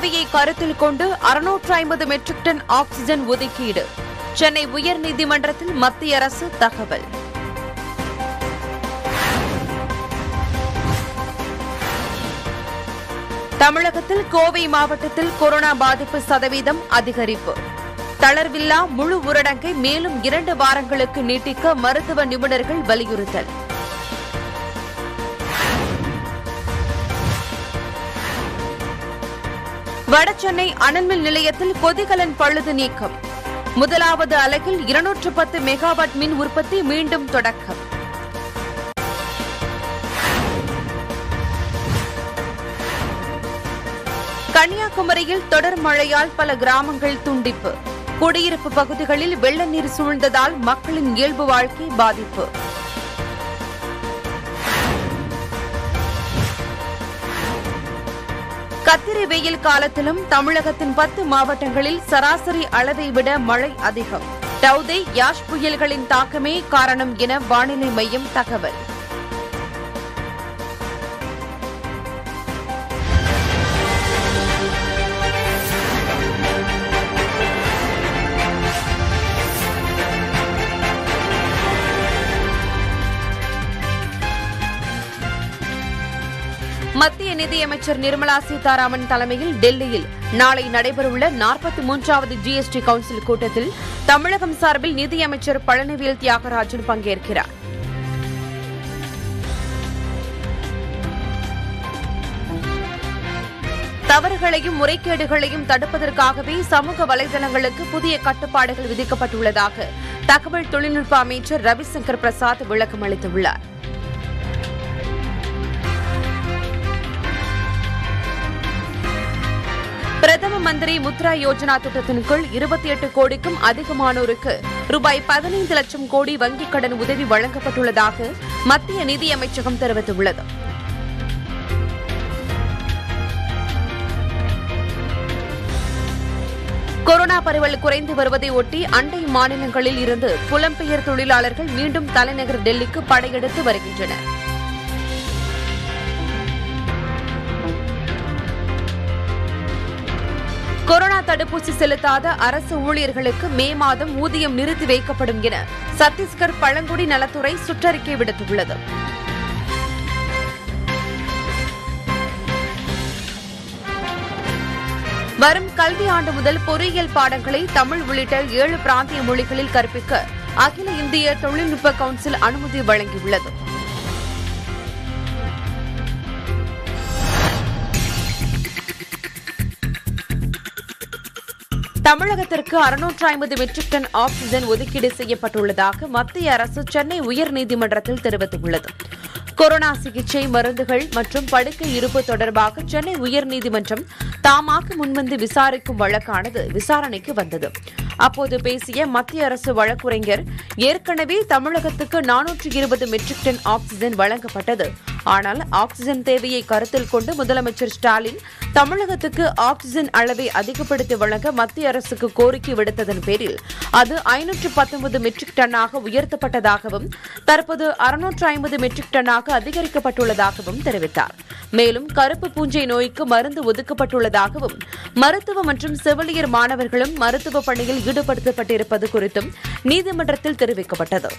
தேவையை கருத்தில் கொண்டு அறுநூற்று ஐம்பது மெட்ரிக் டன் ஆக்ஸிஜன் ஒதுக்கீடு சென்னை உயர்நீதிமன்றத்தில் மத்திய அரசு தகவல் தமிழகத்தில் கோவை மாவட்டத்தில் கொரோனா பாதிப்பு சதவீதம் அதிகரிப்பு தளர்வில்லா முழு ஊரடங்கை மேலும் இரண்டு வாரங்களுக்கு நீட்டிக்க மருத்துவ நிபுணர்கள் வலியுறுத்தல் வடசென்னை அனல்மின் நிலையத்தில் கொதிகலன் பழுது நீக்கம் முதலாவது அலகில் இருநூற்று பத்து மெகாவாட் மின் உற்பத்தி மீண்டும் தொடக்கம் கன்னியாகுமரியில் தொடர் மழையால் பல கிராமங்கள் துண்டிப்பு குடியிருப்பு பகுதிகளில் வெள்ள நீர் சூழ்ந்ததால் மக்களின் இயல்பு வாழ்க்கை பாதிப்பு கத்திரி வெயில் காலத்திலும் தமிழகத்தின் பத்து மாவட்டங்களில் சராசரி அளவை விட மழை அதிகம் டவுதே யாஷ் புயல்களின் தாக்கமே காரணம் என வானிலை மையம் தகவல் மத்திய நிதியமைச்சர் நிர்மலா சீதாராமன் தலைமையில் டெல்லியில் நாளை நடைபெறவுள்ள நாற்பத்தி மூன்றாவது ஜிஎஸ்டி கவுன்சில் கூட்டத்தில் தமிழகம் சார்பில் நிதியமைச்சர் பழனிவேல் தியாகராஜன் பங்கேற்கிறார் தவறுகளையும் முறைகேடுகளையும் தடுப்பதற்காகவே சமூக வலைதளங்களுக்கு புதிய கட்டுப்பாடுகள் விதிக்கப்பட்டுள்ளதாக தகவல் தொழில்நுட்ப அமைச்சர் ரவிசங்கர் பிரசாத் விளக்கம் அளித்துள்ளார் பிரதம மந்திரி முத்ரா யோஜனா திட்டத்தின் கீழ் இருபத்தி எட்டு கோடிக்கும் அதிகமானோருக்கு ரூபாய் பதினைந்து லட்சம் கோடி வங்கிக் கடன் உதவி வழங்கப்பட்டுள்ளதாக மத்திய நிதியமைச்சகம் தெரிவித்துள்ளது கொரோனா பரவல் குறைந்து வருவதை ஒட்டி அண்டை மாநிலங்களில் இருந்து புலம்பெயர் தொழிலாளர்கள் மீண்டும் தலைநகர் டெல்லிக்கு படையெடுத்து வருகின்றனர் கொரோனா தடுப்பூசி செலுத்தாத அரசு ஊழியர்களுக்கு மே மாதம் ஊதியம் நிறுத்தி வைக்கப்படும் என சத்தீஸ்கர் பழங்குடி நலத்துறை சுற்றறிக்கை விடுத்துள்ளது வரும் கல்வி ஆண்டு முதல் பொறியியல் பாடங்களை தமிழ் உள்ளிட்ட ஏழு பிராந்திய மொழிகளில் கற்பிக்க அகில இந்திய தொழில்நுட்ப கவுன்சில் அனுமதி வழங்கியுள்ளது தமிழகத்திற்கு அறுநூற்று ஐம்பது மெட்ரிக் டன் ஆக்ஸிஜன் ஒதுக்கீடு செய்யப்பட்டுள்ளதாக மத்திய அரசு சென்னை உயர்நீதிமன்றத்தில் தெரிவித்துள்ளது கொரோனா சிகிச்சை மருந்துகள் மற்றும் படுக்கை இருப்பு தொடர்பாக சென்னை உயர்நீதிமன்றம் தாமாக முன்வந்து விசாரிக்கும் வழக்கானது விசாரணைக்கு வந்தது அப்போது பேசிய மத்திய அரசு வழக்குரைஞர் ஏற்கனவே தமிழகத்துக்கு நானூற்று இருபது மெட்ரிக் டன் ஆக்ஸிஜன் வழங்கப்பட்டது ஆனால் ஆக்ஸிஜன் தேவையை கருத்தில் கொண்டு முதலமைச்சர் ஸ்டாலின் தமிழகத்துக்கு ஆக்ஸிஜன் அளவை அதிகப்படுத்தி வழங்க மத்திய அரசுக்கு கோரிக்கை விடுத்ததன் பேரில் அது ஐநூற்று பத்தொன்பது மெட்ரிக் டன்னாக உயர்த்தப்பட்டதாகவும் தற்போது அறுநூற்று ஐம்பது மெட்ரிக் டன்னாக அதிகரிக்கப்பட்டுள்ளதாகவும் தெரிவித்தார் மேலும் கருப்பு பூஞ்சை நோய்க்கு மருந்து ஒதுக்கப்பட்டுள்ளதாகவும் மருத்துவ மற்றும் செவிலியர் மாணவர்களும் மருத்துவ பணியில் ஈடுபடுத்தப்பட்டிருப்பது குறித்தும் நீதிமன்றத்தில் தெரிவிக்கப்பட்டது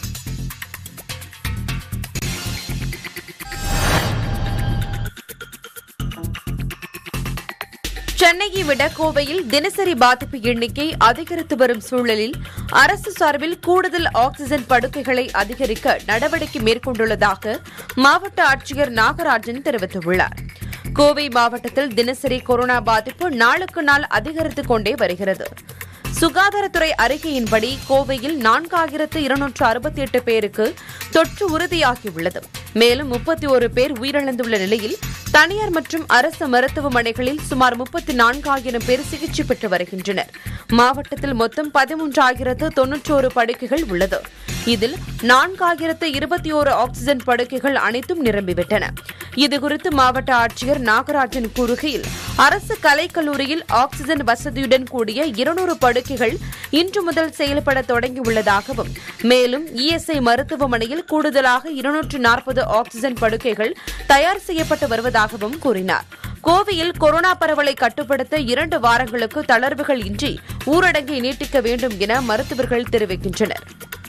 சென்னையை விட கோவையில் தினசரி பாதிப்பு எண்ணிக்கை அதிகரித்து வரும் சூழலில் அரசு சார்பில் கூடுதல் ஆக்ஸிஜன் படுக்கைகளை அதிகரிக்க நடவடிக்கை மேற்கொண்டுள்ளதாக மாவட்ட ஆட்சியர் நாகராஜன் தெரிவித்துள்ளார் கோவை மாவட்டத்தில் தினசரி கொரோனா பாதிப்பு நாளுக்கு நாள் அதிகரித்துக் கொண்டே வருகிறது சுகாதாரத்துறை அறிக்கையின்படி கோவையில் நான்காயிரத்து இருநூற்று அறுபத்தி எட்டு பேருக்கு தொற்று உறுதியாகியுள்ளது மேலும் முப்பத்தி ஒரு பேர் உயிரிழந்துள்ள நிலையில் தனியார் மற்றும் அரசு மருத்துவமனைகளில் சுமார் முப்பத்தி நான்காயிரம் பேர் சிகிச்சை பெற்று வருகின்றனர் மாவட்டத்தில் மொத்தம் பதிமூன்றாயிரத்து தொன்னூற்றோரு படுக்கைகள் உள்ளது இதில் நான்காயிரத்து இருபத்தி ஓரு ஆக்ஸிஜன் படுக்கைகள் அனைத்தும் நிரம்பிவிட்டன இதுகுறித்து மாவட்ட ஆட்சியர் நாகராஜன் கூறுகையில் அரசு கலைக்கல்லூரியில் ஆக்ஸிஜன் வசதியுடன் கூடிய இருநூறு படுக்கைகள் இன்று முதல் செயல்பட தொடங்கியுள்ளதாகவும் மேலும் இஎஸ்ஐ மருத்துவமனையில் கூடுதலாக இருநூற்று நாற்பது ஆக்ஸிஜன் படுக்கைகள் தயார் செய்யப்பட்டு வருவதாகவும் கூறினார் கோவையில் கொரோனா பரவலை கட்டுப்படுத்த இரண்டு வாரங்களுக்கு தளர்வுகள் இன்றி ஊரடங்கை நீட்டிக்க வேண்டும் என மருத்துவர்கள் தெரிவிக்கின்றனர்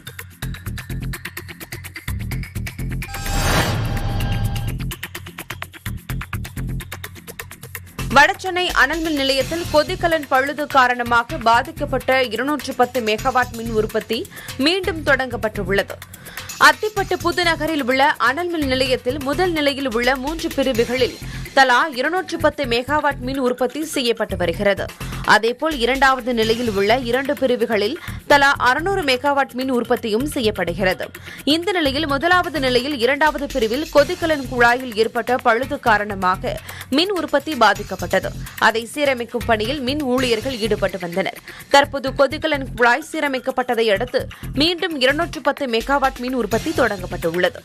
வடசென்னை அனல்மின் நிலையத்தில் கொதிக்கலன் பழுது காரணமாக பாதிக்கப்பட்ட இருநூற்று பத்து மெகாவாட் மின் உற்பத்தி மீண்டும் தொடங்கப்பட்டுள்ளது அத்திப்பட்டு புதுநகரில் உள்ள அனல்மின் நிலையத்தில் முதல் நிலையில் உள்ள மூன்று பிரிவுகளில் தலா இருநூற்று பத்து மெகாவாட் மின் உற்பத்தி செய்யப்பட்டு வருகிறது அதேபோல் இரண்டாவது நிலையில் உள்ள இரண்டு பிரிவுகளில் தலா அறுநூறு மெகாவாட் மின் உற்பத்தியும் செய்யப்படுகிறது இந்த நிலையில் முதலாவது நிலையில் இரண்டாவது பிரிவில் கொதிக்கலன் குழாயில் ஏற்பட்ட பழுது காரணமாக மின் உற்பத்தி பாதிக்கப்பட்டது அதை சீரமைக்கும் பணியில் மின் ஊழியர்கள் ஈடுபட்டு வந்தனர் தற்போது கொதிக்கலன் குழாய் சீரமைக்கப்பட்டதை அடுத்து மீண்டும் இருநூற்று பத்து மெகாவாட் மின் உற்பத்தி தொடங்கப்பட்டுள்ளது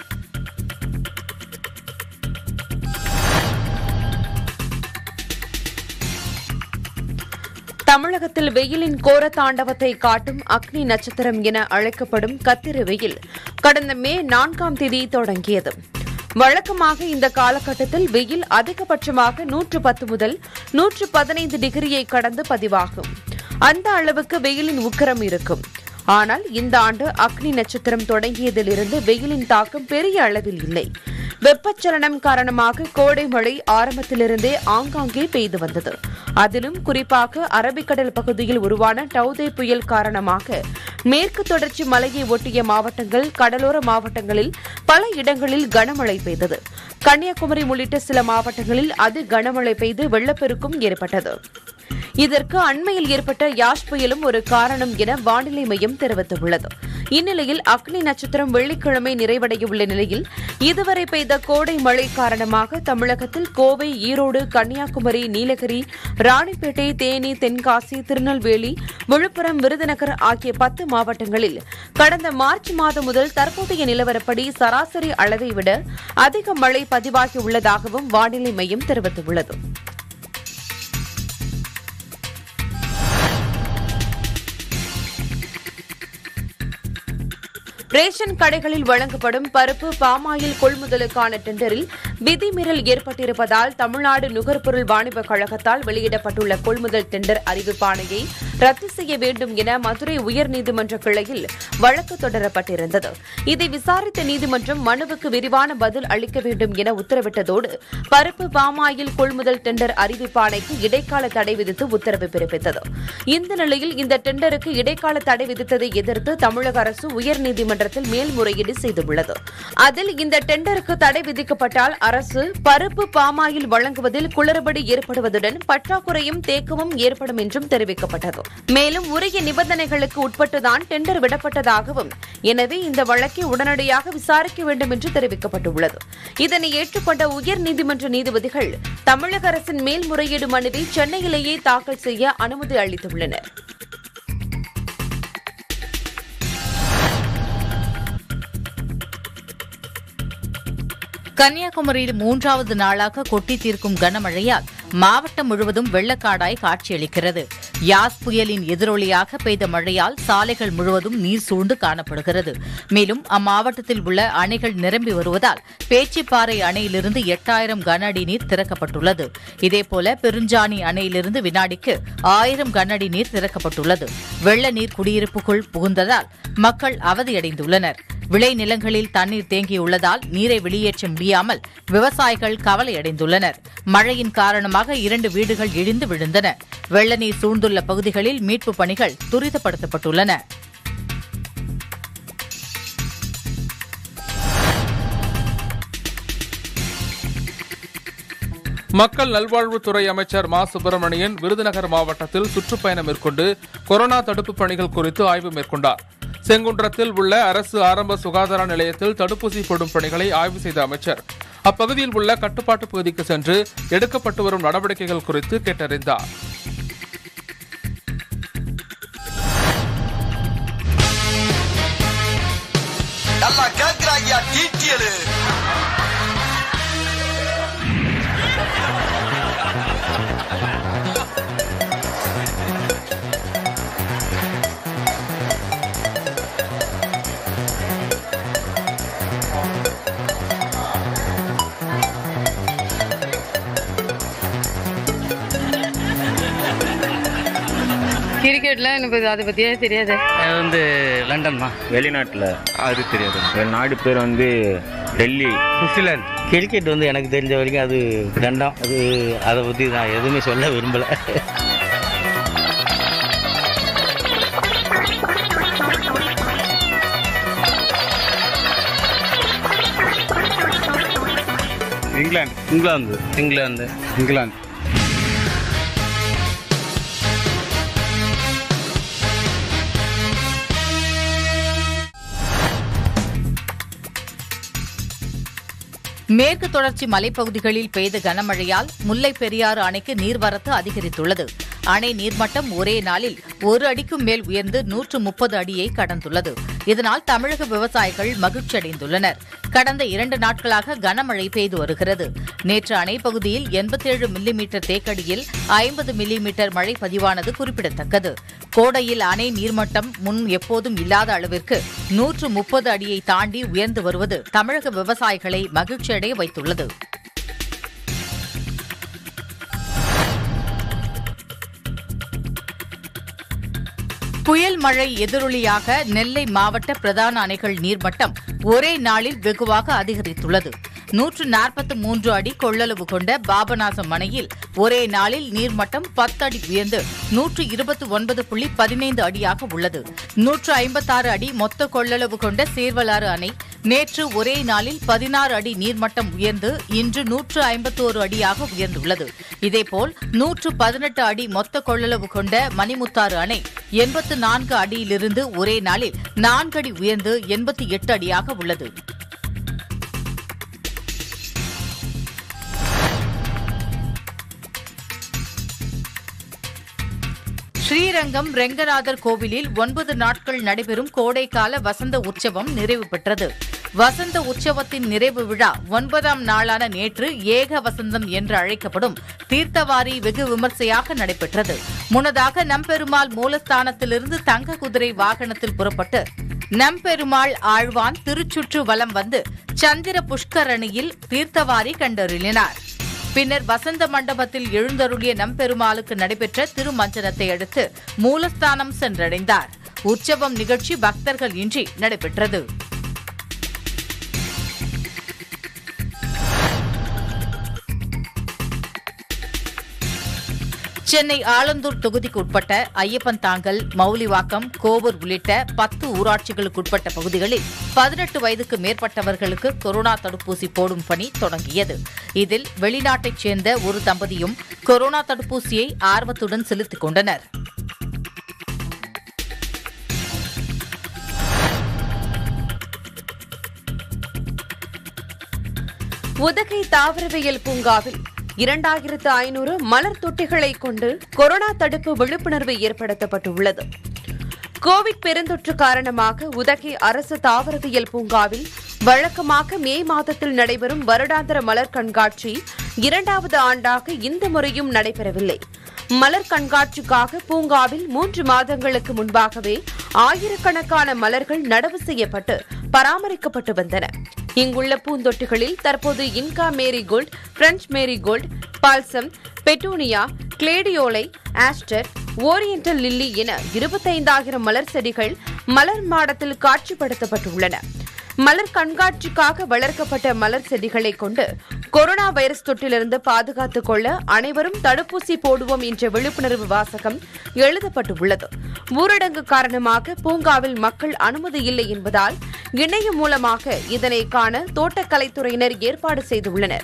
தமிழகத்தில் வெயிலின் கோர தாண்டவத்தை காட்டும் அக்னி நட்சத்திரம் என அழைக்கப்படும் கத்திரி வெயில் கடந்த மே நான்காம் தேதி தொடங்கியது வழக்கமாக இந்த காலகட்டத்தில் வெயில் அதிகபட்சமாக நூற்று பத்து முதல் நூற்று பதினைந்து டிகிரியை கடந்து பதிவாகும் அந்த அளவுக்கு வெயிலின் உக்கிரம் இருக்கும் ஆனால் இந்த ஆண்டு அக்னி நட்சத்திரம் தொடங்கியதிலிருந்து வெயிலின் தாக்கம் பெரிய அளவில் இல்லை வெப்பச்சலனம் காரணமாக கோடை மழை ஆரம்பத்திலிருந்தே ஆங்காங்கே பெய்து வந்தது அதிலும் குறிப்பாக அரபிக்கடல் பகுதியில் உருவான டவுதே புயல் காரணமாக மேற்கு தொடர்ச்சி மலையை ஒட்டிய மாவட்டங்கள் கடலோர மாவட்டங்களில் பல இடங்களில் கனமழை பெய்தது கன்னியாகுமரி உள்ளிட்ட சில மாவட்டங்களில் அதி கனமழை பெய்து வெள்ளப்பெருக்கும் ஏற்பட்டது இதற்கு அண்மையில் ஏற்பட்ட யாஷ் புயலும் ஒரு காரணம் என வானிலை மையம் தெரிவித்துள்ளது இந்நிலையில் அக்னி நட்சத்திரம் வெள்ளிக்கிழமை நிறைவடையவுள்ள நிலையில் இதுவரை பெய்த கோடை மழை காரணமாக தமிழகத்தில் கோவை ஈரோடு கன்னியாகுமரி நீலகிரி ராணிப்பேட்டை தேனி தென்காசி திருநெல்வேலி விழுப்புரம் விருதுநகர் ஆகிய பத்து மாவட்டங்களில் கடந்த மார்ச் மாதம் முதல் தற்போதைய நிலவரப்படி சராசரி அளவை விட அதிக மழை பதிவாகியுள்ளதாகவும் வானிலை மையம் தெரிவித்துள்ளது ரேஷன் கடைகளில் வழங்கப்படும் பருப்பு பாமாயில் கொள்முதலுக்கான டெண்டரில் விதிமீறல் ஏற்பட்டிருப்பதால் தமிழ்நாடு நுகர்பொருள் வாணிப கழகத்தால் வெளியிடப்பட்டுள்ள கொள்முதல் டெண்டர் அறிவிப்பாணையை ரத்து செய்ய வேண்டும் என மதுரை உயர்நீதிமன்ற கிளையில் வழக்கு தொடரப்பட்டிருந்தது இதை விசாரித்த நீதிமன்றம் மனுவுக்கு விரிவான பதில் அளிக்க வேண்டும் என உத்தரவிட்டதோடு பருப்பு பாமாயில் கொள்முதல் டெண்டர் அறிவிப்பாணைக்கு இடைக்கால தடை விதித்து உத்தரவு பிறப்பித்தது இந்த நிலையில் இந்த டெண்டருக்கு இடைக்கால தடை விதித்ததை எதிர்த்து தமிழக அரசு உயர்நீதிமன்றத்தில் மேல்முறையீடு செய்துள்ளது அதில் இந்த டெண்டருக்கு தடை விதிக்கப்பட்டால் அரசு பருப்பு பாமாயில் வழங்குவதில் குளறுபடி ஏற்படுவதுடன் பற்றாக்குறையும் தேக்கமும் ஏற்படும் என்றும் தெரிவிக்கப்பட்டது மேலும் உரிய நிபந்தனைகளுக்கு உட்பட்டுதான் டெண்டர் விடப்பட்டதாகவும் எனவே இந்த வழக்கை உடனடியாக விசாரிக்க வேண்டும் என்று தெரிவிக்கப்பட்டுள்ளது இதனை ஏற்றுக்கொண்ட உயர்நீதிமன்ற நீதிபதிகள் தமிழக அரசின் மேல்முறையீடு மனுவை சென்னையிலேயே தாக்கல் செய்ய அனுமதி அளித்துள்ளனர் கன்னியாகுமரியில் மூன்றாவது நாளாக கொட்டி தீர்க்கும் கனமழையால் மாவட்டம் முழுவதும் வெள்ளக்காடாய் காட்சியளிக்கிறது யாஸ் புயலின் எதிரொலியாக பெய்த மழையால் சாலைகள் முழுவதும் நீர் சூழ்ந்து காணப்படுகிறது மேலும் அம்மாவட்டத்தில் உள்ள அணைகள் நிரம்பி வருவதால் பேச்சிப்பாறை அணையிலிருந்து எட்டாயிரம் கன அடி நீர் திறக்கப்பட்டுள்ளது இதேபோல பெருஞ்சாணி அணையிலிருந்து வினாடிக்கு ஆயிரம் கன அடி நீர் திறக்கப்பட்டுள்ளது வெள்ள நீர் குடியிருப்புக்குள் புகுந்ததால் மக்கள் அவதியடைந்துள்ளனர் விளைநிலங்களில் தண்ணீர் தேங்கியுள்ளதால் நீரை வெளியேற்ற முடியாமல் விவசாயிகள் கவலையடைந்துள்ளனர் மழையின் காரணமாக இரண்டு வீடுகள் இடிந்து விழுந்தன வெள்ள நீர் சூழ்ந்துள்ள பகுதிகளில் மீட்புப் பணிகள் துரிதப்படுத்தப்பட்டுள்ளன மக்கள் நல்வாழ்வுத்துறை அமைச்சர் மா சுப்பிரமணியன் விருதுநகர் மாவட்டத்தில் சுற்றுப்பயணம் மேற்கொண்டு கொரோனா தடுப்பு பணிகள் குறித்து ஆய்வு மேற்கொண்டார் செங்குன்றத்தில் உள்ள அரசு ஆரம்ப சுகாதார நிலையத்தில் தடுப்பூசி போடும் பணிகளை ஆய்வு செய்த அமைச்சர் அப்பகுதியில் உள்ள கட்டுப்பாட்டு பகுதிக்கு சென்று எடுக்கப்பட்டு வரும் நடவடிக்கைகள் குறித்து கேட்டறிந்தார் நல்லா கேக்குறாங்கயா டீட்டியலு கிரிக்கெட்லாம் எனக்கு அதை பற்றியே தெரியாது அது வந்து லண்டன் தான் வெளிநாட்டில் அது தெரியாது என் நாடு பேர் வந்து டெல்லி நியூசிலாந்து கிரிக்கெட் வந்து எனக்கு தெரிஞ்ச வரைக்கும் அது ரெண்டாம் அது அதை பற்றி நான் எதுவுமே சொல்ல விரும்பலை இங்கிலாந்து இங்கிலாந்து இங்கிலாந்து இங்கிலாந்து மேற்கு தொடர்ச்சி மலைப்பகுதிகளில் பெய்த கனமழையால் முல்லை பெரியாறு அணைக்கு நீர்வரத்து அதிகரித்துள்ளது அணை நீர்மட்டம் ஒரே நாளில் ஒரு அடிக்கும் மேல் உயர்ந்து நூற்று முப்பது அடியை கடந்துள்ளது இதனால் தமிழக விவசாயிகள் மகிழ்ச்சியடைந்துள்ளனர் கடந்த இரண்டு நாட்களாக கனமழை பெய்து வருகிறது நேற்று அணை பகுதியில் எண்பத்தேழு மில்லிமீட்டர் தேக்கடியில் ஐம்பது மில்லிமீட்டர் மழை பதிவானது குறிப்பிடத்தக்கது கோடையில் அணை நீர்மட்டம் முன் எப்போதும் இல்லாத அளவிற்கு நூற்று முப்பது அடியை தாண்டி உயர்ந்து வருவது தமிழக விவசாயிகளை மகிழ்ச்சியடைய வைத்துள்ளது புயல் மழை எதிரொலியாக நெல்லை மாவட்ட பிரதான அணைகள் நீர்மட்டம் ஒரே நாளில் வெகுவாக அதிகரித்துள்ளது நூற்று நாற்பத்து மூன்று அடி கொள்ளளவு கொண்ட பாபநாசம் அணையில் ஒரே நாளில் நீர்மட்டம் பத்து அடி உயர்ந்து நூற்று இருபத்தி ஒன்பது புள்ளி பதினைந்து அடியாக உள்ளது நூற்று ஐம்பத்தாறு அடி மொத்த கொள்ளளவு கொண்ட சேர்வலாறு அணை நேற்று ஒரே நாளில் பதினாறு அடி நீர்மட்டம் உயர்ந்து இன்று நூற்று ஐம்பத்தோரு அடியாக உயர்ந்துள்ளது இதேபோல் நூற்று பதினெட்டு அடி மொத்த கொள்ளளவு கொண்ட மணிமுத்தாறு அணை எண்பத்து நான்கு அடியிலிருந்து ஒரே நாளில் நான்கு அடி உயர்ந்து எண்பத்தி எட்டு அடியாக உள்ளது ஸ்ரீரங்கம் ரெங்கநாதர் கோவிலில் ஒன்பது நாட்கள் நடைபெறும் கோடைக்கால வசந்த உற்சவம் நிறைவு பெற்றது வசந்த உற்சவத்தின் நிறைவு விழா ஒன்பதாம் நாளான நேற்று ஏக வசந்தம் என்று அழைக்கப்படும் தீர்த்தவாரி வெகு விமர்சையாக நடைபெற்றது முன்னதாக நம்பெருமாள் மூலஸ்தானத்திலிருந்து தங்க குதிரை வாகனத்தில் புறப்பட்டு நம்பெருமாள் ஆழ்வான் திருச்சுற்று வலம் வந்து சந்திர புஷ்கரணியில் தீர்த்தவாரி கண்டறினார் பின்னர் வசந்த மண்டபத்தில் எழுந்தருளிய நம்பெருமாளுக்கு நடைபெற்ற திருமஞ்சனத்தை அடுத்து மூலஸ்தானம் சென்றடைந்தார் உற்சவம் நிகழ்ச்சி பக்தர்கள் இன்றி நடைபெற்றது சென்னை ஆலந்தூர் தொகுதிக்கு உட்பட்ட ஐயப்பன் தாங்கல் மௌலிவாக்கம் கோவூர் உள்ளிட்ட பத்து ஊராட்சிகளுக்குட்பட்ட பகுதிகளில் பதினெட்டு வயதுக்கு மேற்பட்டவர்களுக்கு கொரோனா தடுப்பூசி போடும் பணி தொடங்கியது இதில் வெளிநாட்டைச் சேர்ந்த ஒரு தம்பதியும் கொரோனா தடுப்பூசியை ஆர்வத்துடன் செலுத்திக் கொண்டனர் உதகை தாவரவியல் பூங்காவில் இரண்டாயிரத்து ஐநூறு மலர் தொட்டிகளை கொண்டு கொரோனா தடுப்பு விழிப்புணர்வு ஏற்படுத்தப்பட்டுள்ளது கோவிட் பெருந்தொற்று காரணமாக உதகை அரசு தாவரவியல் பூங்காவில் வழக்கமாக மே மாதத்தில் நடைபெறும் வருடாந்திர மலர் கண்காட்சி இரண்டாவது ஆண்டாக இந்த முறையும் நடைபெறவில்லை மலர் கண்காட்சிக்காக பூங்காவில் மூன்று மாதங்களுக்கு முன்பாகவே ஆயிரக்கணக்கான மலர்கள் நடவு செய்யப்பட்டு பராமரிக்கப்பட்டு வந்தன இங்குள்ள பூந்தொட்டிகளில் தற்போது Inca marigold French marigold balsam petunia gladioli aster oriental lily என இருபத்தைந்தாயிரம் மலர் செடிகள் மலர் மாடத்தில் காட்சிப்படுத்தப்பட்டுள்ளன மலர் கண்காட்சிக்காக வளர்க்கப்பட்ட மலர் செடிகளை கொண்டு கொரோனா வைரஸ் தொற்றிலிருந்து பாதுகாத்துக் கொள்ள அனைவரும் தடுப்பூசி போடுவோம் என்ற விழிப்புணர்வு வாசகம் எழுதப்பட்டுள்ளது ஊரடங்கு காரணமாக பூங்காவில் மக்கள் அனுமதி இல்லை என்பதால் இணையம் மூலமாக இதனை காண தோட்டக்கலைத்துறையினர் ஏற்பாடு செய்துள்ளனர்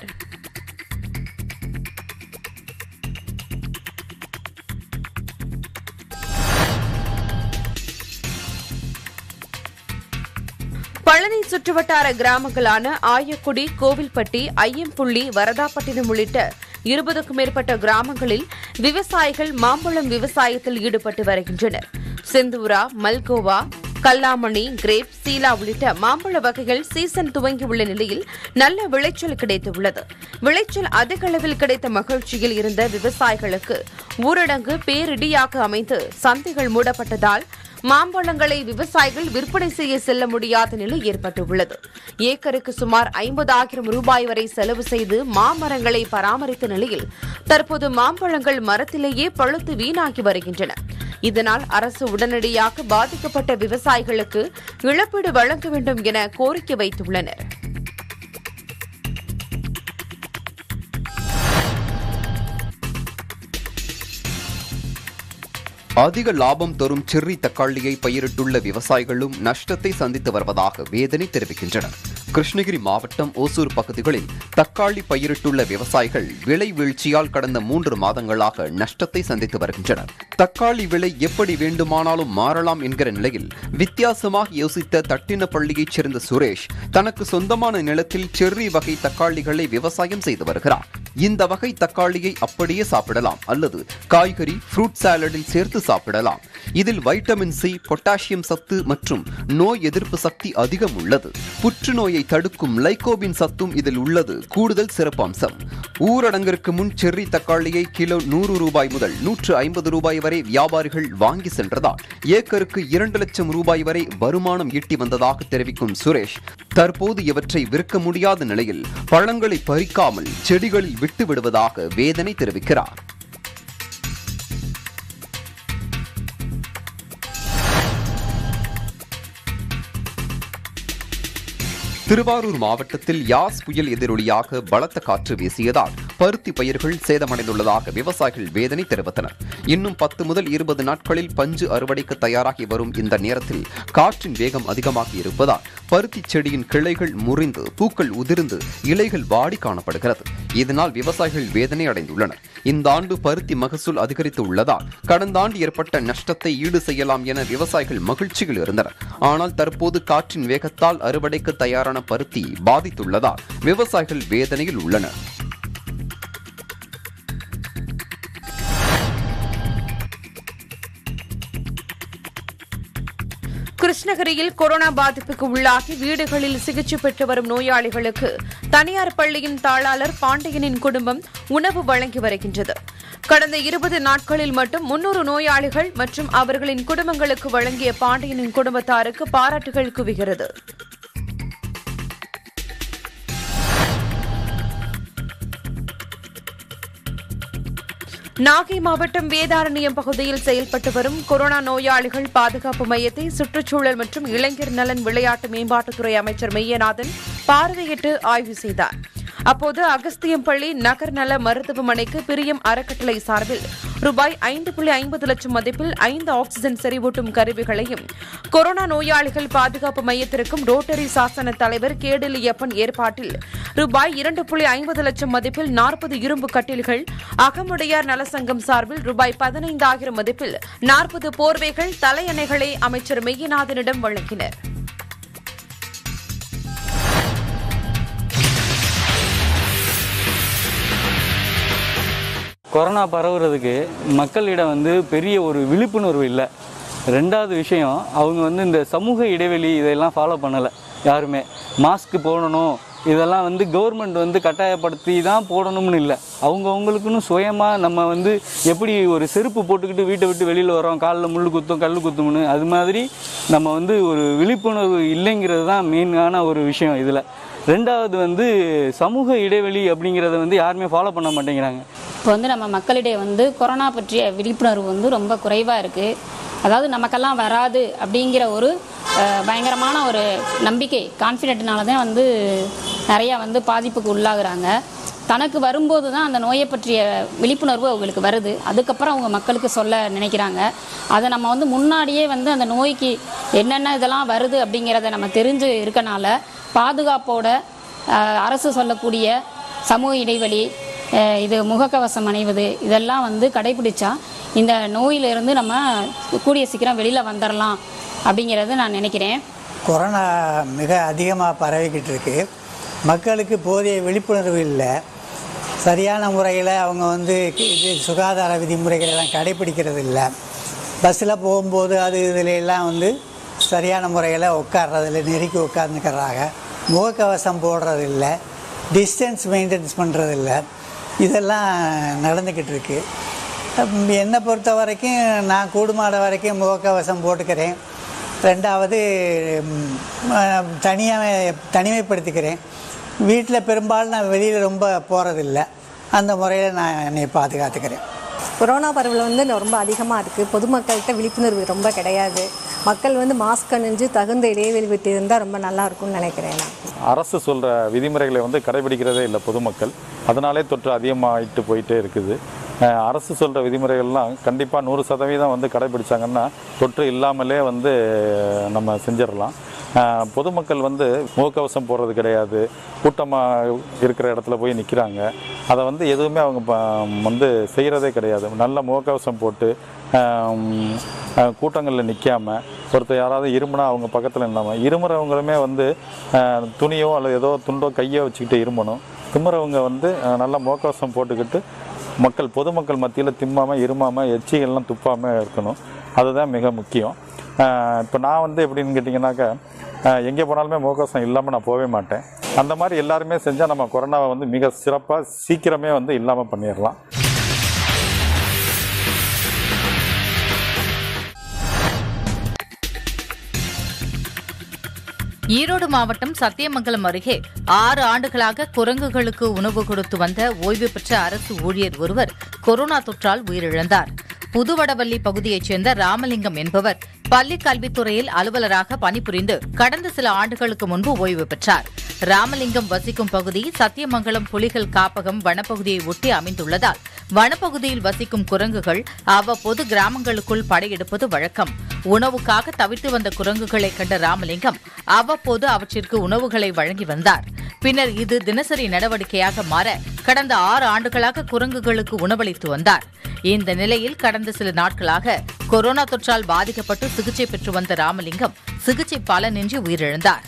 பழனி சுற்றுவட்டார கிராமங்களான ஆயக்குடி கோவில்பட்டி ஐயம்புள்ளி வரதாப்பட்டினம் உள்ளிட்ட இருபதுக்கும் மேற்பட்ட கிராமங்களில் விவசாயிகள் மாம்பழம் விவசாயத்தில் ஈடுபட்டு வருகின்றனர் செந்தூரா மல்கோவா கல்லாமணி கிரேப் சீலா உள்ளிட்ட மாம்பழ வகைகள் சீசன் துவங்கியுள்ள நிலையில் நல்ல விளைச்சல் கிடைத்துள்ளது விளைச்சல் அதிக அளவில் கிடைத்த மகிழ்ச்சியில் இருந்த விவசாயிகளுக்கு ஊரடங்கு பேரிடியாக அமைந்து சந்தைகள் மூடப்பட்டதால் மாம்பழங்களை விவசாயிகள் விற்பனை செய்ய செல்ல முடியாத நிலை ஏற்பட்டுள்ளது ஏக்கருக்கு சுமார் ஐம்பதாயிரம் ரூபாய் வரை செலவு செய்து மாமரங்களை பராமரித்த நிலையில் தற்போது மாம்பழங்கள் மரத்திலேயே பழுத்து வீணாகி வருகின்றன இதனால் அரசு உடனடியாக பாதிக்கப்பட்ட விவசாயிகளுக்கு இழப்பீடு வழங்க வேண்டும் என கோரிக்கை வைத்துள்ளனர் அதிக லாபம் தரும் செர்ரி தக்காளியை பயிரிட்டுள்ள விவசாயிகளும் நஷ்டத்தை சந்தித்து வருவதாக வேதனை தெரிவிக்கின்றனர் கிருஷ்ணகிரி மாவட்டம் ஓசூர் பகுதிகளில் தக்காளி பயிரிட்டுள்ள விவசாயிகள் விலை வீழ்ச்சியால் கடந்த மூன்று மாதங்களாக நஷ்டத்தை சந்தித்து வருகின்றனர் தக்காளி விலை எப்படி வேண்டுமானாலும் மாறலாம் என்கிற நிலையில் வித்தியாசமாக யோசித்த தட்டினப்பள்ளியைச் சேர்ந்த சுரேஷ் தனக்கு சொந்தமான நிலத்தில் செர்ரி வகை தக்காளிகளை விவசாயம் செய்து வருகிறார் இந்த வகை தக்காளியை அப்படியே சாப்பிடலாம் அல்லது காய்கறி ஃப்ரூட் சாலடில் சேர்த்து சாப்பிடலாம் இதில் வைட்டமின் சி பொட்டாசியம் சத்து மற்றும் நோய் எதிர்ப்பு சக்தி அதிகம் உள்ளது புற்றுநோயை தடுக்கும் லைகோபின் சத்தும் இதில் உள்ளது கூடுதல் சிறப்பம்சம் ஊரடங்கிற்கு முன் செர்ரி தக்காளியை கிலோ நூறு ரூபாய் முதல் நூற்று ஐம்பது ரூபாய் வரை வியாபாரிகள் வாங்கி சென்றதால் ஏக்கருக்கு இரண்டு லட்சம் ரூபாய் வரை வருமானம் ஈட்டி வந்ததாக தெரிவிக்கும் சுரேஷ் தற்போது இவற்றை விற்க முடியாத நிலையில் பழங்களை பறிக்காமல் செடிகளில் விட்டு விடுவதாக வேதனை தெரிவிக்கிறார் திருவாரூர் மாவட்டத்தில் யாஸ் புயல் எதிரொலியாக பலத்த காற்று வீசியதால் பருத்தி பயிர்கள் சேதமடைந்துள்ளதாக விவசாயிகள் வேதனை தெரிவித்தனர் இன்னும் பத்து முதல் இருபது நாட்களில் பஞ்சு அறுவடைக்கு தயாராகி வரும் இந்த நேரத்தில் காற்றின் வேகம் அதிகமாகி இருப்பதால் பருத்தி செடியின் கிளைகள் முறிந்து பூக்கள் உதிர்ந்து இலைகள் வாடி காணப்படுகிறது இதனால் விவசாயிகள் வேதனை அடைந்துள்ளனர் இந்த ஆண்டு பருத்தி மகசூல் அதிகரித்து உள்ளதால் கடந்த ஆண்டு ஏற்பட்ட நஷ்டத்தை ஈடு செய்யலாம் என விவசாயிகள் மகிழ்ச்சியில் இருந்தனர் ஆனால் தற்போது காற்றின் வேகத்தால் அறுவடைக்கு தயாரான பருத்தி பாதித்துள்ளதால் விவசாயிகள் வேதனையில் உள்ளனர் கிருஷ்ணகிரியில் கொரோனா பாதிப்புக்கு உள்ளாகி வீடுகளில் சிகிச்சை பெற்று வரும் நோயாளிகளுக்கு தனியார் பள்ளியின் தாளாளர் பாண்டியனின் குடும்பம் உணவு வழங்கி வருகின்றது கடந்த இருபது நாட்களில் மட்டும் முன்னூறு நோயாளிகள் மற்றும் அவர்களின் குடும்பங்களுக்கு வழங்கிய பாண்டியனின் குடும்பத்தாருக்கு பாராட்டுகள் குவிகிறது நாகை மாவட்டம் வேதாரண்யம் பகுதியில் செயல்பட்டு வரும் கொரோனா நோயாளிகள் பாதுகாப்பு மையத்தை சுற்றுச்சூழல் மற்றும் இளைஞர் நலன் விளையாட்டு மேம்பாட்டுத்துறை அமைச்சர் மெய்யநாதன் பார்வையிட்டு ஆய்வு செய்தார் அப்போது அகஸ்தியம்பள்ளி நகர் நல மருத்துவமனைக்கு பிரியம் அறக்கட்டளை சார்பில் ரூபாய் ஐந்து புள்ளி ஐம்பது லட்சம் மதிப்பில் ஐந்து ஆக்ஸிஜன் செறிவூட்டும் கருவிகளையும் கொரோனா நோயாளிகள் பாதுகாப்பு மையத்திற்கும் ரோட்டரி சாசன தலைவர் கேடிலியப்பன் ஏற்பாட்டில் ரூபாய் இரண்டு புள்ளி ஐம்பது லட்சம் மதிப்பில் நாற்பது இரும்பு கட்டில்கள் அகமுடையார் நலசங்கம் சார்பில் ரூபாய் பதினைந்தாயிரம் மதிப்பில் நாற்பது போர்வைகள் தலையணைகளை அமைச்சர் மெய்யநாதனிடம் வழங்கினர் கொரோனா பரவுறதுக்கு மக்களிடம் வந்து பெரிய ஒரு விழிப்புணர்வு இல்லை ரெண்டாவது விஷயம் அவங்க வந்து இந்த சமூக இடைவெளி இதெல்லாம் ஃபாலோ பண்ணலை யாருமே மாஸ்க் போடணும் இதெல்லாம் வந்து கவர்மெண்ட் வந்து கட்டாயப்படுத்தி தான் போடணும்னு இல்லை அவங்கவுங்களுக்குன்னு சுயமாக நம்ம வந்து எப்படி ஒரு செருப்பு போட்டுக்கிட்டு வீட்டை விட்டு வெளியில் வரோம் காலில் முள் குத்தும் கல் குத்தும்னு அது மாதிரி நம்ம வந்து ஒரு விழிப்புணர்வு இல்லைங்கிறது தான் மெயினான ஒரு விஷயம் இதில் ரெண்டாவது வந்து சமூக இடைவெளி அப்படிங்கிறத வந்து யாருமே ஃபாலோ பண்ண மாட்டேங்கிறாங்க இப்போ வந்து நம்ம மக்களிடையே வந்து கொரோனா பற்றிய விழிப்புணர்வு வந்து ரொம்ப குறைவாக இருக்குது அதாவது நமக்கெல்லாம் வராது அப்படிங்கிற ஒரு அஹ், பயங்கரமான ஒரு நம்பிக்கை கான்ஃபிடென்ட்னால தான் வந்து நிறையா வந்து பாதிப்புக்கு உள்ளாகுறாங்க தனக்கு வரும்போது தான் அந்த நோயை பற்றிய விழிப்புணர்வு அவங்களுக்கு வருது அதுக்கப்புறம் அவங்க மக்களுக்கு சொல்ல நினைக்கிறாங்க அதை நம்ம வந்து முன்னாடியே வந்து அந்த நோய்க்கு என்னென்ன இதெல்லாம் வருது அப்படிங்கிறத நம்ம தெரிஞ்சு இருக்கனால பாதுகாப்போட அஹ், அரசு சொல்லக்கூடிய சமூக இடைவெளி அஹ், இது முகக்கவசம் அணிவது இதெல்லாம் வந்து கடைபிடிச்சா இந்த நோயிலிருந்து நம்ம கூடிய சீக்கிரம் வெளியில் வந்துடலாம் அப்படிங்கிறத நான் நினைக்கிறேன் கொரோனா மிக அதிகமாக பரவிக்கிட்டு இருக்கு மக்களுக்கு போதிய விழிப்புணர்வு இல்லை சரியான முறையில் அவங்க வந்து கி- இது சுகாதார விதிமுறைகள் எல்லாம் கடைபிடிக்கிறது இல்லை பஸ்ஸில் போகும்போது அது இதில் எல்லாம் வந்து சரியான முறையில் உட்கார்றதில்ல நெருக்கி உட்காந்துக்கிறாங்க முகக்கவசம் போடுறதில்ல டிஸ்டன்ஸ் மெயின்டைன்ஸ் பண்ணுறதில்ல இதெல்லாம் நடந்துக்கிட்டு இருக்கு ஹம், என்னை பொறுத்த வரைக்கும் நான் கூடுமாட வரைக்கும் முகக்கவசம் போட்டுக்கிறேன் ரெண்டாவது தனியாக தனிமைப்படுத்திக்கிறேன் வீட்டில் பெரும்பாலும் நான் வெளியில் ரொம்ப போகிறதில்ல அந்த முறையில் நான் என்னை பாதுகாத்துக்கிறேன் கொரோனா பரவல் வந்து ரொம்ப அதிகமாக இருக்குது பொதுமக்கள்கிட்ட விழிப்புணர்வு ரொம்ப கிடையாது மக்கள் வந்து மாஸ்க் அணிஞ்சு தகுந்த இடைவெளி விட்டு இருந்தால் ரொம்ப நல்லா இருக்கும்னு நினைக்கிறேன் நான் அரசு சொல்கிற விதிமுறைகளை வந்து கடைபிடிக்கிறதே இல்லை பொதுமக்கள் அதனாலே தொற்று அதிகமாகிட்டு போயிட்டே இருக்குது அஹ் அரசு சொல்கிற விதிமுறைகள்லாம் கண்டிப்பாக நூறு சதவீதம் வந்து கடைபிடிச்சாங்கன்னா தொற்று இல்லாமலே வந்து நம்ம செஞ்சிடலாம் அஹ் பொதுமக்கள் வந்து முகக்கவசம் போடுறது கிடையாது கூட்டமாக இருக்கிற இடத்துல போய் நிற்கிறாங்க அதை வந்து எதுவுமே அவங்க ப- வந்து செய்கிறதே கிடையாது நல்ல முகக்கவசம் போட்டு கூட்டங்களில் நிற்காம ஒருத்தர் யாராவது இருமுனா அவங்க பக்கத்தில் இல்லாமல் இருமுறவங்களுமே வந்து அஹ், துணியோ அல்லது ஏதோ துண்டோ கையோ வச்சுக்கிட்டு இருமணும் தும்முறவங்க வந்து அஹ், நல்ல முகக்கவசம் போட்டுக்கிட்டு மக்கள் பொதுமக்கள் மத்தியில் திம்மாமல் இருமாமல் எச்சிகள்லாம் துப்பாமல் இருக்கணும் அதுதான் மிக முக்கியம் இப்போ நான் வந்து எப்படின்னு கேட்டிங்கனாக்கா அஹ், எங்கே போனாலுமே முகக்கவசம் இல்லாமல் நான் போகவே மாட்டேன் அந்த மாதிரி எல்லாருமே செஞ்சால் நம்ம கொரோனாவை வந்து மிக சிறப்பாக சீக்கிரமே வந்து இல்லாமல் பண்ணிடலாம் ஈரோடு மாவட்டம் சத்தியமங்கலம் அருகே ஆறு ஆண்டுகளாக குரங்குகளுக்கு உணவு கொடுத்து வந்த ஓய்வு பெற்ற அரசு ஊழியர் ஒருவர் கொரோனா தொற்றால் உயிரிழந்தார் புதுவடவள்ளி பகுதியைச் சேர்ந்த ராமலிங்கம் என்பவர் பள்ளிக் கல்வித்துறையில் அலுவலராக பணிபுரிந்து கடந்த சில ஆண்டுகளுக்கு முன்பு ஓய்வு பெற்றார் ராமலிங்கம் வசிக்கும் பகுதி சத்தியமங்கலம் புலிகள் காப்பகம் வனப்பகுதியை ஒட்டி அமைந்துள்ளதால் வனப்பகுதியில் வசிக்கும் குரங்குகள் அவ்வப்போது கிராமங்களுக்குள் படையெடுப்பது வழக்கம் உணவுக்காக தவித்து வந்த குரங்குகளை கண்ட ராமலிங்கம் அவ்வப்போது அவற்றிற்கு உணவுகளை வழங்கி வந்தார் பின்னர் இது தினசரி நடவடிக்கையாக மாற கடந்த ஆறு ஆண்டுகளாக குரங்குகளுக்கு உணவளித்து வந்தார் இந்த நிலையில் கடந்த சில நாட்களாக கொரோனா தொற்றால் பாதிக்கப்பட்டு சிகிச்சை பெற்று வந்த ராமலிங்கம் சிகிச்சை பலனின்றி உயிரிழந்தார்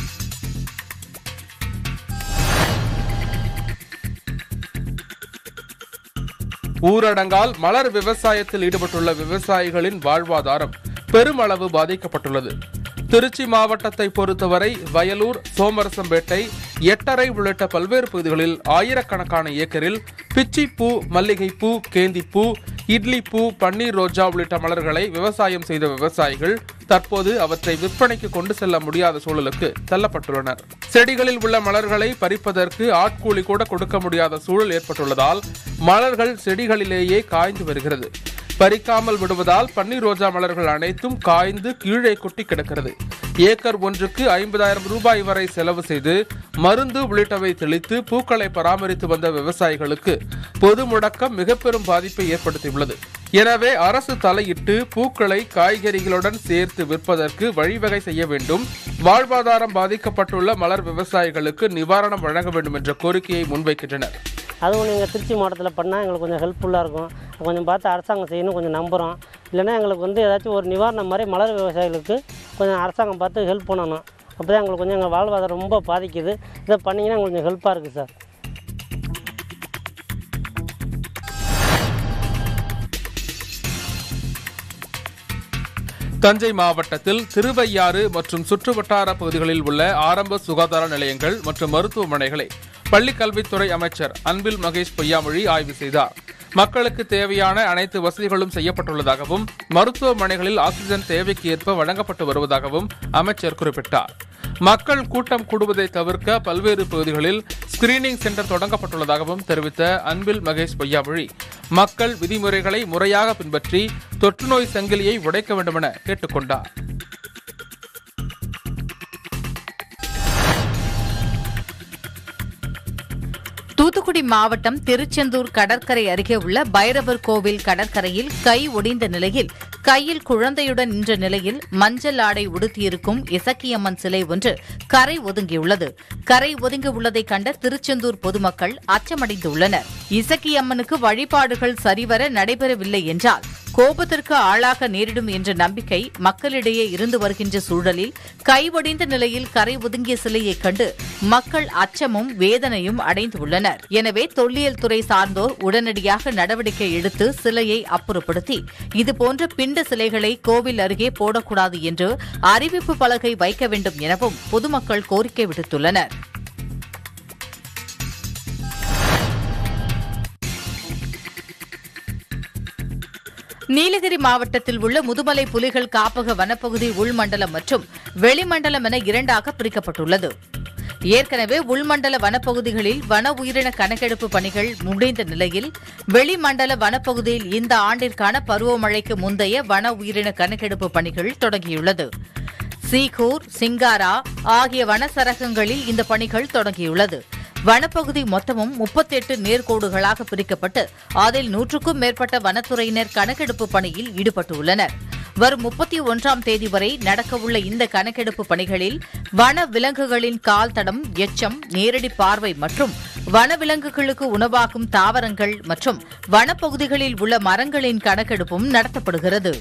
ஊரடங்கால் மலர் விவசாயத்தில் ஈடுபட்டுள்ள விவசாயிகளின் வாழ்வாதாரம் பெருமளவு பாதிக்கப்பட்டுள்ளது திருச்சி மாவட்டத்தை பொறுத்தவரை வயலூர் சோமரசம்பேட்டை எட்டரை உள்ளிட்ட பல்வேறு பகுதிகளில் ஆயிரக்கணக்கான ஏக்கரில் பிச்சிப்பூ மல்லிகைப்பூ கேந்திப்பூ இட்லி பூ பன்னீர் ரோஜா உள்ளிட்ட மலர்களை விவசாயம் செய்த விவசாயிகள் தற்போது அவற்றை விற்பனைக்கு கொண்டு செல்ல முடியாத சூழலுக்கு தள்ளப்பட்டுள்ளனர் செடிகளில் உள்ள மலர்களை பறிப்பதற்கு ஆட்கூலி கூட கொடுக்க முடியாத சூழல் ஏற்பட்டுள்ளதால் மலர்கள் செடிகளிலேயே காய்ந்து வருகிறது பறிக்காமல் விடுவதால் பன்னீர் ரோஜா மலர்கள் அனைத்தும் காய்ந்து கீழே கொட்டி கிடக்கிறது ஏக்கர் ஒன்றுக்கு ஐம்பதாயிரம் ரூபாய் வரை செலவு செய்து மருந்து உள்ளிட்டவை தெளித்து பூக்களை பராமரித்து வந்த விவசாயிகளுக்கு பொது முடக்கம் மிக பெரும் பாதிப்பை ஏற்படுத்தியுள்ளது எனவே அரசு தலையிட்டு பூக்களை காய்கறிகளுடன் சேர்த்து விற்பதற்கு வழிவகை செய்ய வேண்டும் வாழ்வாதாரம் பாதிக்கப்பட்டுள்ள மலர் விவசாயிகளுக்கு நிவாரணம் வழங்க வேண்டும் என்ற கோரிக்கையை முன்வைக்கின்றனர் அதுவும் நீங்கள் திருச்சி மாவட்டத்தில் பண்ணால் எங்களுக்கு கொஞ்சம் ஹெல்ப்ஃபுல்லாக இருக்கும் கொஞ்சம் பார்த்து அரசாங்கம் செய்யணும் கொஞ்சம் நம்புகிறோம் இல்லைன்னா எங்களுக்கு வந்து ஏதாச்சும் ஒரு நிவாரணம் மாதிரி மலர் விவசாயிகளுக்கு கொஞ்சம் அரசாங்கம் பார்த்து ஹெல்ப் பண்ணணும் அப்போ தான் எங்களுக்கு கொஞ்சம் எங்கள் வாழ்வாதாரம் ரொம்ப பாதிக்குது இதை பண்ணிங்கன்னா எங்களுக்கு கொஞ்சம் ஹெல்ப்பாக இருக்குது சார் தஞ்சை மாவட்டத்தில் திருவையாறு மற்றும் சுற்றுவட்டார பகுதிகளில் உள்ள ஆரம்ப சுகாதார நிலையங்கள் மற்றும் மருத்துவமனைகளை பள்ளிக் கல்வித்துறை அமைச்சர் அன்பில் மகேஷ் பொய்யாமொழி ஆய்வு செய்தார் மக்களுக்கு தேவையான அனைத்து வசதிகளும் செய்யப்பட்டுள்ளதாகவும் மருத்துவமனைகளில் ஆக்ஸிஜன் தேவைக்கு ஏற்ப வழங்கப்பட்டு வருவதாகவும் அமைச்சர் குறிப்பிட்டார் மக்கள் கூட்டம் கூடுவதை தவிர்க்க பல்வேறு பகுதிகளில் ஸ்கிரீனிங் சென்டர் தொடங்கப்பட்டுள்ளதாகவும் தெரிவித்த அன்பில் மகேஷ் பொய்யாமொழி மக்கள் விதிமுறைகளை முறையாக பின்பற்றி தொற்றுநோய் சங்கிலியை உடைக்க வேண்டுமென கேட்டுக்கொண்டார் தூத்துக்குடி மாவட்டம் திருச்செந்தூர் கடற்கரை அருகே உள்ள பைரவர் கோவில் கடற்கரையில் கை ஒடிந்த நிலையில் கையில் குழந்தையுடன் நின்ற நிலையில் மஞ்சள் ஆடை உடுத்தியிருக்கும் இசக்கியம்மன் சிலை ஒன்று கரை ஒதுங்கியுள்ளது கரை ஒதுங்கி உள்ளதை கண்ட திருச்செந்தூர் பொதுமக்கள் அச்சமடைந்துள்ளனர் இசக்கியம்மனுக்கு வழிபாடுகள் சரிவர நடைபெறவில்லை என்றால் கோபத்திற்கு ஆளாக நேரிடும் என்ற நம்பிக்கை மக்களிடையே இருந்து வருகின்ற சூழலில் கைவடிந்த நிலையில் கரை ஒதுங்கிய சிலையைக் கண்டு மக்கள் அச்சமும் வேதனையும் அடைந்துள்ளனர் எனவே தொல்லியல் துறை சார்ந்தோர் உடனடியாக நடவடிக்கை எடுத்து சிலையை அப்புறப்படுத்தி இதுபோன்ற பிண்ட சிலைகளை கோவில் அருகே போடக்கூடாது என்று அறிவிப்பு பலகை வைக்க வேண்டும் எனவும் பொதுமக்கள் கோரிக்கை விடுத்துள்ளனர் நீலகிரி மாவட்டத்தில் உள்ள முதுமலை புலிகள் காப்பக வனப்பகுதி உள்மண்டலம் மற்றும் வெளிமண்டலம் என இரண்டாக பிரிக்கப்பட்டுள்ளது ஏற்கனவே உள்மண்டல வனப்பகுதிகளில் வன உயிரின கணக்கெடுப்பு பணிகள் முடிந்த நிலையில் வெளிமண்டல வனப்பகுதியில் இந்த ஆண்டிற்கான பருவமழைக்கு முந்தைய வன உயிரின கணக்கெடுப்பு பணிகள் தொடங்கியுள்ளது சீகூர் சிங்காரா ஆகிய வனசரகங்களில் இந்த பணிகள் தொடங்கியுள்ளது வனப்பகுதி மொத்தமும் முப்பத்தெட்டு நேர்கோடுகளாக பிரிக்கப்பட்டு அதில் நூற்றுக்கும் மேற்பட்ட வனத்துறையினர் கணக்கெடுப்பு பணியில் ஈடுபட்டுள்ளனர் வரும் முப்பத்தி ஒன்றாம் தேதி வரை நடக்கவுள்ள இந்த கணக்கெடுப்பு பணிகளில் வன விலங்குகளின் கால் தடம் எச்சம் நேரடி பார்வை மற்றும் வனவிலங்குகளுக்கு உணவாகும் தாவரங்கள் மற்றும் வனப்பகுதிகளில் உள்ள மரங்களின் கணக்கெடுப்பும் நடத்தப்படுகிறது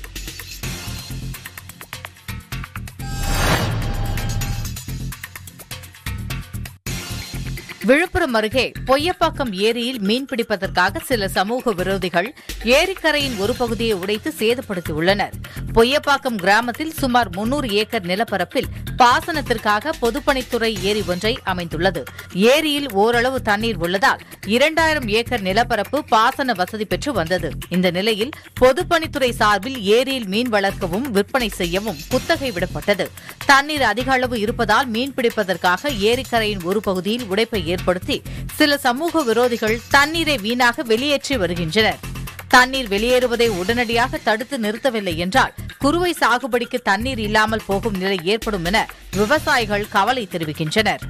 விழுப்புரம் அருகே பொய்யப்பாக்கம் ஏரியில் மீன் பிடிப்பதற்காக சில சமூக விரோதிகள் ஏரிக்கரையின் ஒரு பகுதியை உடைத்து சேதப்படுத்தியுள்ளனர் பொய்யப்பாக்கம் கிராமத்தில் சுமார் முன்னூறு ஏக்கர் நிலப்பரப்பில் பாசனத்திற்காக பொதுப்பணித்துறை ஏரி ஒன்றை அமைந்துள்ளது ஏரியில் ஓரளவு தண்ணீர் உள்ளதால் இரண்டாயிரம் ஏக்கர் நிலப்பரப்பு பாசன வசதி பெற்று வந்தது இந்த நிலையில் பொதுப்பணித்துறை சார்பில் ஏரியில் மீன் வளர்க்கவும் விற்பனை செய்யவும் குத்தகை விடப்பட்டது தண்ணீர் அதிக அளவு இருப்பதால் மீன் பிடிப்பதற்காக ஏரிக்கரையின் ஒரு பகுதியில் உடைப்பை ஏற்படுத்தி சில சமூக விரோதிகள் தண்ணீரை வீணாக வெளியேற்றி வருகின்றனர் தண்ணீர் வெளியேறுவதை உடனடியாக தடுத்து நிறுத்தவில்லை என்றால் குறுவை சாகுபடிக்கு தண்ணீர் இல்லாமல் போகும் நிலை ஏற்படும் என விவசாயிகள் கவலை தெரிவிக்கின்றனர்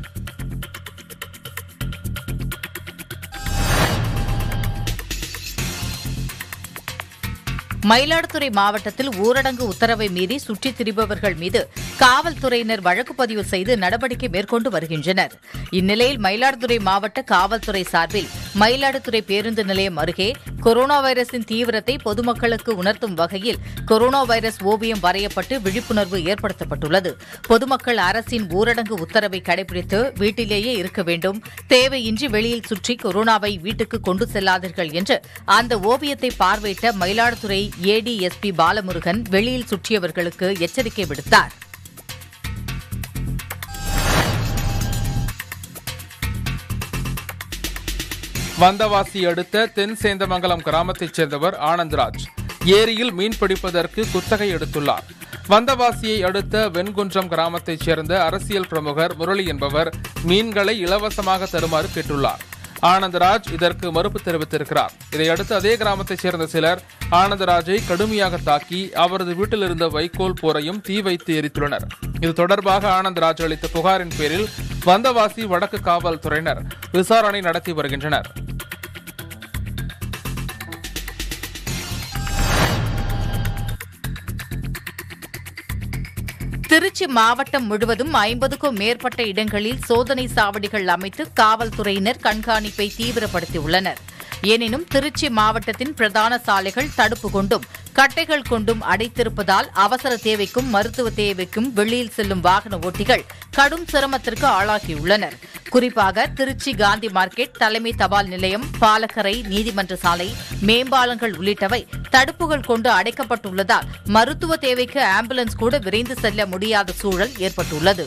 மயிலாடுதுறை மாவட்டத்தில் ஊரடங்கு உத்தரவை மீறி சுற்றித் திரிபவர்கள் மீது காவல்துறையினர் வழக்கு பதிவு செய்து நடவடிக்கை மேற்கொண்டு வருகின்றனர் இந்நிலையில் மயிலாடுதுறை மாவட்ட காவல்துறை சார்பில் மயிலாடுதுறை பேருந்து நிலையம் அருகே கொரோனா வைரஸின் தீவிரத்தை பொதுமக்களுக்கு உணர்த்தும் வகையில் கொரோனா வைரஸ் ஓவியம் வரையப்பட்டு விழிப்புணர்வு ஏற்படுத்தப்பட்டுள்ளது பொதுமக்கள் அரசின் ஊரடங்கு உத்தரவை கடைபிடித்து வீட்டிலேயே இருக்க வேண்டும் தேவையின்றி வெளியில் சுற்றி கொரோனாவை வீட்டுக்கு கொண்டு செல்லாதீர்கள் என்று அந்த ஓவியத்தை பார்வையிட்ட மயிலாடுதுறை ஏடிஎஸ்பி பாலமுருகன் வெளியில் சுற்றியவர்களுக்கு எச்சரிக்கை விடுத்தார் வந்தவாசி அடுத்த தென் சேந்தமங்கலம் கிராமத்தைச் சேர்ந்தவர் ஆனந்த்ராஜ் ஏரியில் மீன் பிடிப்பதற்கு குத்தகை எடுத்துள்ளார் வந்தவாசியை அடுத்த வெண்குன்றம் கிராமத்தைச் சேர்ந்த அரசியல் பிரமுகர் முரளி என்பவர் மீன்களை இலவசமாக தருமாறு கேட்டுள்ளார் ஆனந்தராஜ் இதற்கு மறுப்பு தெரிவித்திருக்கிறார் இதையடுத்து அதே கிராமத்தைச் சேர்ந்த சிலர் ஆனந்தராஜை கடுமையாக தாக்கி அவரது வீட்டில் இருந்த வைக்கோல் போரையும் தீ வைத்து எரித்துள்ளனர் இது தொடர்பாக ஆனந்தராஜ் அளித்த புகாரின் பேரில் வந்தவாசி வடக்கு காவல்துறையினர் விசாரணை நடத்தி வருகின்றனர் திருச்சி மாவட்டம் முழுவதும் ஐம்பதுக்கும் மேற்பட்ட இடங்களில் சோதனை சாவடிகள் அமைத்து காவல்துறையினர் கண்காணிப்பை தீவிரப்படுத்தியுள்ளனர் எனினும் திருச்சி மாவட்டத்தின் பிரதான சாலைகள் தடுப்பு கொண்டும் கட்டைகள் கொண்டும் அடைத்திருப்பதால் அவசர தேவைக்கும் மருத்துவ தேவைக்கும் வெளியில் செல்லும் வாகன ஓட்டிகள் கடும் சிரமத்திற்கு ஆளாகியுள்ளனர் குறிப்பாக திருச்சி காந்தி மார்க்கெட் தலைமை தபால் நிலையம் பாலக்கரை நீதிமன்ற சாலை மேம்பாலங்கள் உள்ளிட்டவை தடுப்புகள் கொண்டு அடைக்கப்பட்டுள்ளதால் மருத்துவ தேவைக்கு ஆம்புலன்ஸ் கூட விரைந்து செல்ல முடியாத சூழல் ஏற்பட்டுள்ளது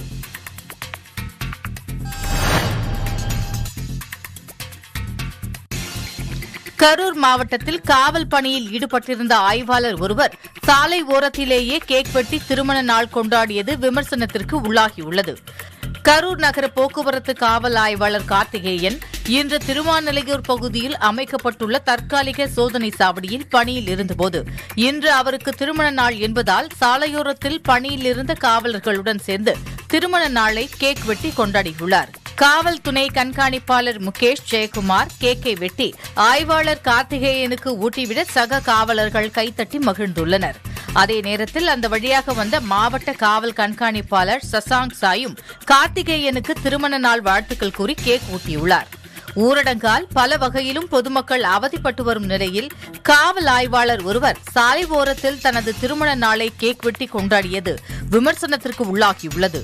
கரூர் மாவட்டத்தில் காவல் பணியில் ஈடுபட்டிருந்த ஆய்வாளர் ஒருவர் சாலை ஓரத்திலேயே கேக் வெட்டி திருமண நாள் கொண்டாடியது விமர்சனத்திற்கு உள்ளாகியுள்ளது கரூர் நகர போக்குவரத்து காவல் ஆய்வாளர் கார்த்திகேயன் இன்று திருமாநிலையூர் பகுதியில் அமைக்கப்பட்டுள்ள தற்காலிக சோதனை சாவடியில் பணியில் இருந்தபோது இன்று அவருக்கு திருமண நாள் என்பதால் சாலையோரத்தில் பணியில் இருந்த காவலர்களுடன் சேர்ந்து திருமண நாளை கேக் வெட்டி கொண்டாடியுள்ளார் காவல் துணை கண்காணிப்பாளர் முகேஷ் ஜெயக்குமார் கேக்கை வெட்டி ஆய்வாளர் கார்த்திகேயனுக்கு ஊட்டிவிட சக காவலர்கள் கைத்தட்டி மகிழ்ந்துள்ளனர் அதே நேரத்தில் அந்த வழியாக வந்த மாவட்ட காவல் கண்காணிப்பாளர் சசாங் சாயும் கார்த்திகேயனுக்கு திருமண நாள் வாழ்த்துக்கள் கூறி கேக் ஊட்டியுள்ளார் ஊரடங்கால் பல வகையிலும் பொதுமக்கள் அவதிப்பட்டு வரும் நிலையில் காவல் ஆய்வாளர் ஒருவர் சாலை ஓரத்தில் தனது திருமண நாளை கேக் வெட்டி கொண்டாடியது விமர்சனத்திற்கு உள்ளாகியுள்ளது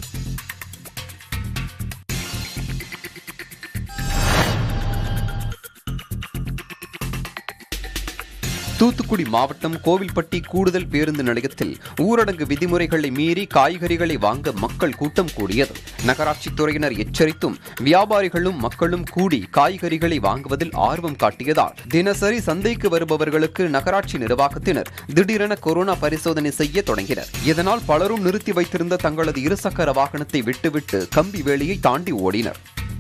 தூத்துக்குடி மாவட்டம் கோவில்பட்டி கூடுதல் பேருந்து நிலையத்தில் ஊரடங்கு விதிமுறைகளை மீறி காய்கறிகளை வாங்க மக்கள் கூட்டம் கூடியது நகராட்சித் துறையினர் எச்சரித்தும் வியாபாரிகளும் மக்களும் கூடி காய்கறிகளை வாங்குவதில் ஆர்வம் காட்டியதால் தினசரி சந்தைக்கு வருபவர்களுக்கு நகராட்சி நிர்வாகத்தினர் திடீரென கொரோனா பரிசோதனை செய்ய தொடங்கினர் இதனால் பலரும் நிறுத்தி வைத்திருந்த தங்களது இருசக்கர வாகனத்தை விட்டுவிட்டு கம்பி வேலியை தாண்டி ஓடினர்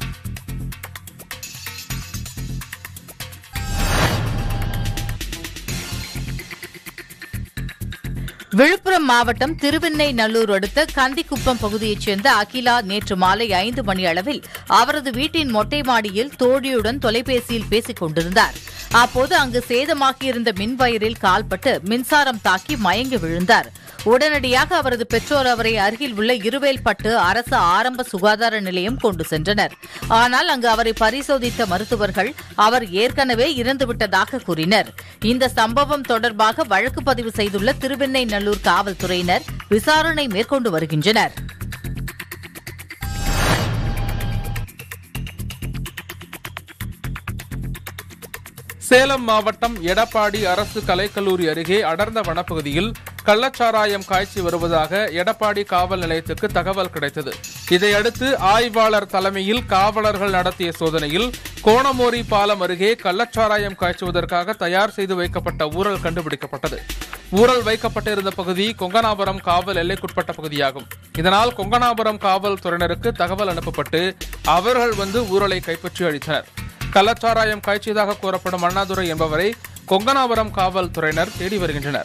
விழுப்புரம் மாவட்டம் திருவெண்ணெய்நல்லூர் அடுத்த கந்திக்குப்பம் பகுதியைச் சேர்ந்த அகிலா நேற்று மாலை ஐந்து மணி அளவில் அவரது வீட்டின் மொட்டை மாடியில் தோழியுடன் தொலைபேசியில் பேசிக் கொண்டிருந்தார் அப்போது அங்கு சேதமாகியிருந்த மின்வயரில் கால்பட்டு மின்சாரம் தாக்கி மயங்கி விழுந்தார் உடனடியாக அவரது பெற்றோர் அவரை அருகில் உள்ள இருவேல்பட்டு அரசு ஆரம்ப சுகாதார நிலையம் கொண்டு சென்றனர் ஆனால் அங்கு அவரை பரிசோதித்த மருத்துவர்கள் அவர் ஏற்கனவே இறந்துவிட்டதாக கூறினர் இந்த சம்பவம் தொடர்பாக வழக்கு பதிவு செய்துள்ள திருவெண்ணெய்நல்லூர் காவல்துறையினர் விசாரணை மேற்கொண்டு வருகின்றனர் சேலம் மாவட்டம் எடப்பாடி அரசு கலைக்கல்லூரி அருகே அடர்ந்த வனப்பகுதியில் கள்ளச்சாராயம் காய்ச்சி வருவதாக எடப்பாடி காவல் நிலையத்துக்கு தகவல் கிடைத்தது இதையடுத்து ஆய்வாளர் தலைமையில் காவலர்கள் நடத்திய சோதனையில் கோணமோரி பாலம் அருகே கள்ளச்சாராயம் காய்ச்சுவதற்காக தயார் செய்து வைக்கப்பட்ட ஊரல் கண்டுபிடிக்கப்பட்டது ஊரல் வைக்கப்பட்டிருந்த பகுதி கொங்கனாபுரம் காவல் எல்லைக்குட்பட்ட பகுதியாகும் இதனால் கொங்கனாபுரம் காவல் துறையினருக்கு தகவல் அனுப்பப்பட்டு அவர்கள் வந்து ஊரலை கைப்பற்றி அளித்தனர் கள்ளச்சாராயம் காய்ச்சியதாக கூறப்படும் அண்ணாதுரை என்பவரை கொங்கனாபுரம் காவல்துறையினர் தேடி வருகின்றனர்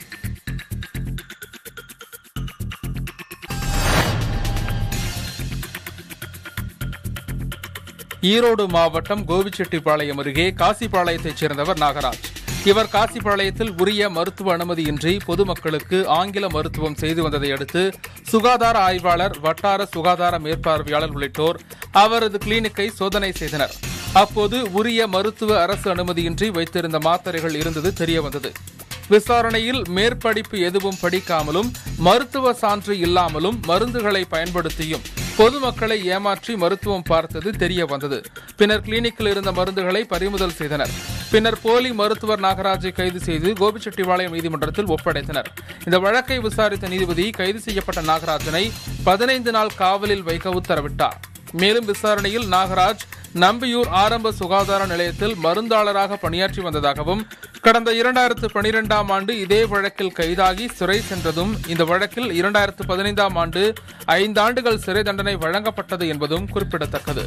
ஈரோடு மாவட்டம் கோபிச்செட்டிப்பாளையம் அருகே காசிப்பாளையத்தைச் சேர்ந்தவர் நாகராஜ் இவர் காசிப்பாளையத்தில் உரிய மருத்துவ அனுமதியின்றி பொதுமக்களுக்கு ஆங்கில மருத்துவம் செய்து வந்ததை அடுத்து சுகாதார ஆய்வாளர் வட்டார சுகாதார மேற்பார்வையாளர் உள்ளிட்டோர் அவரது கிளினிக்கை சோதனை செய்தனர் அப்போது உரிய மருத்துவ அரசு அனுமதியின்றி வைத்திருந்த மாத்திரைகள் இருந்தது தெரியவந்தது விசாரணையில் மேற்படிப்பு எதுவும் படிக்காமலும் மருத்துவ சான்று இல்லாமலும் மருந்துகளை பயன்படுத்தியும் பொதுமக்களை ஏமாற்றி மருத்துவம் பார்த்தது தெரிய வந்தது பின்னர் கிளினிக்கில் இருந்த மருந்துகளை பறிமுதல் செய்தனர் பின்னர் போலி மருத்துவர் நாகராஜை கைது செய்து கோபிச்செட்டிப்பாளையம் நீதிமன்றத்தில் ஒப்படைத்தனர் இந்த வழக்கை விசாரித்த நீதிபதி கைது செய்யப்பட்ட நாகராஜனை பதினைந்து நாள் காவலில் வைக்க உத்தரவிட்டார் மேலும் விசாரணையில் நாகராஜ் நம்பியூர் ஆரம்ப சுகாதார நிலையத்தில் மருந்தாளராக பணியாற்றி வந்ததாகவும் கடந்த இரண்டாயிரத்து பனிரெண்டாம் ஆண்டு இதே வழக்கில் கைதாகி சிறை சென்றதும் இந்த வழக்கில் இரண்டாயிரத்து பதினைந்தாம் ஆண்டு ஐந்தாண்டுகள் சிறை தண்டனை வழங்கப்பட்டது என்பதும் குறிப்பிடத்தக்கது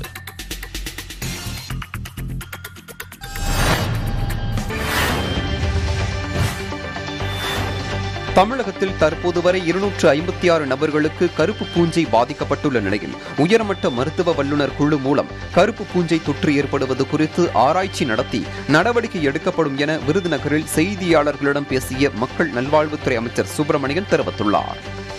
தமிழகத்தில் தற்போது வரை இருநூற்று ஐம்பத்தி ஆறு நபர்களுக்கு கருப்பு பூஞ்சை பாதிக்கப்பட்டுள்ள நிலையில் உயர்மட்ட மருத்துவ வல்லுநர் குழு மூலம் கருப்பு பூஞ்சை தொற்று ஏற்படுவது குறித்து ஆராய்ச்சி நடத்தி நடவடிக்கை எடுக்கப்படும் என விருதுநகரில் செய்தியாளர்களிடம் பேசிய மக்கள் நல்வாழ்வுத்துறை அமைச்சர் சுப்பிரமணியன் தெரிவித்துள்ளார்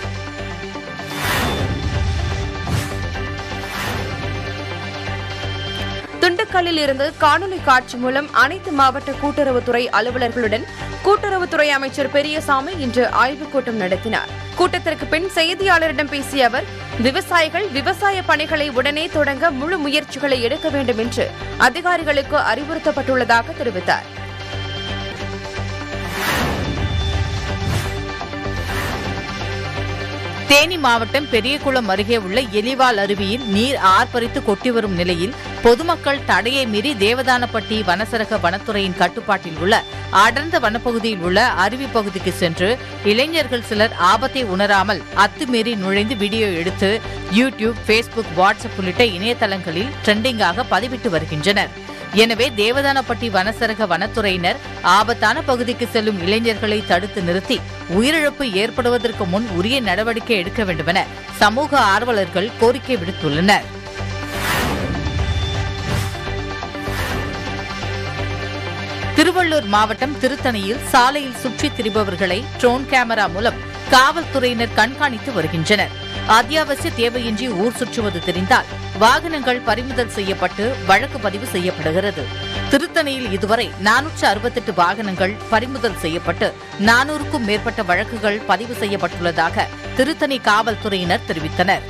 திண்டுக்கல்லில் இருந்து காணொலி காட்சி மூலம் அனைத்து மாவட்ட கூட்டுறவுத்துறை அலுவலர்களுடன் கூட்டுறவுத்துறை அமைச்சர் பெரியசாமி இன்று ஆய்வுக் கூட்டம் நடத்தினார் கூட்டத்திற்கு பின் செய்தியாளரிடம் பேசிய அவர் விவசாயிகள் விவசாய பணிகளை உடனே தொடங்க முழு முயற்சிகளை எடுக்க வேண்டும் என்று அதிகாரிகளுக்கு அறிவுறுத்தப்பட்டுள்ளதாக தெரிவித்தார் தேனி மாவட்டம் பெரியகுளம் அருகே உள்ள எலிவால் அருவியில் நீர் ஆர்ப்பரித்து கொட்டி வரும் நிலையில் பொதுமக்கள் தடையை மீறி தேவதானப்பட்டி வனசரக வனத்துறையின் கட்டுப்பாட்டில் உள்ள அடர்ந்த வனப்பகுதியில் உள்ள அருவி பகுதிக்கு சென்று இளைஞர்கள் சிலர் ஆபத்தை உணராமல் அத்துமீறி நுழைந்து வீடியோ எடுத்து யூடியூப் ஃபேஸ்புக் வாட்ஸ்அப் உள்ளிட்ட இணையதளங்களில் ட்ரெண்டிங்காக பதிவிட்டு வருகின்றனர் எனவே தேவதானப்பட்டி வனசரக வனத்துறையினர் ஆபத்தான பகுதிக்கு செல்லும் இளைஞர்களை தடுத்து நிறுத்தி உயிரிழப்பு ஏற்படுவதற்கு முன் உரிய நடவடிக்கை எடுக்க வேண்டுமென சமூக ஆர்வலர்கள் கோரிக்கை விடுத்துள்ளனர் திருவள்ளூர் மாவட்டம் திருத்தணியில் சாலையில் சுற்றித் திரிபவர்களை ட்ரோன் கேமரா மூலம் காவல்துறையினர் கண்காணித்து வருகின்றனர் அத்தியாவசிய தேவையின்றி ஊர் சுற்றுவது தெரிந்தால் வாகனங்கள் பறிமுதல் செய்யப்பட்டு வழக்கு பதிவு செய்யப்படுகிறது திருத்தணியில் இதுவரை நானூற்று அறுபத்தெட்டு வாகனங்கள் பறிமுதல் செய்யப்பட்டு நானூறுக்கும் மேற்பட்ட வழக்குகள் பதிவு செய்யப்பட்டுள்ளதாக திருத்தணி காவல்துறையினர் தெரிவித்தனர்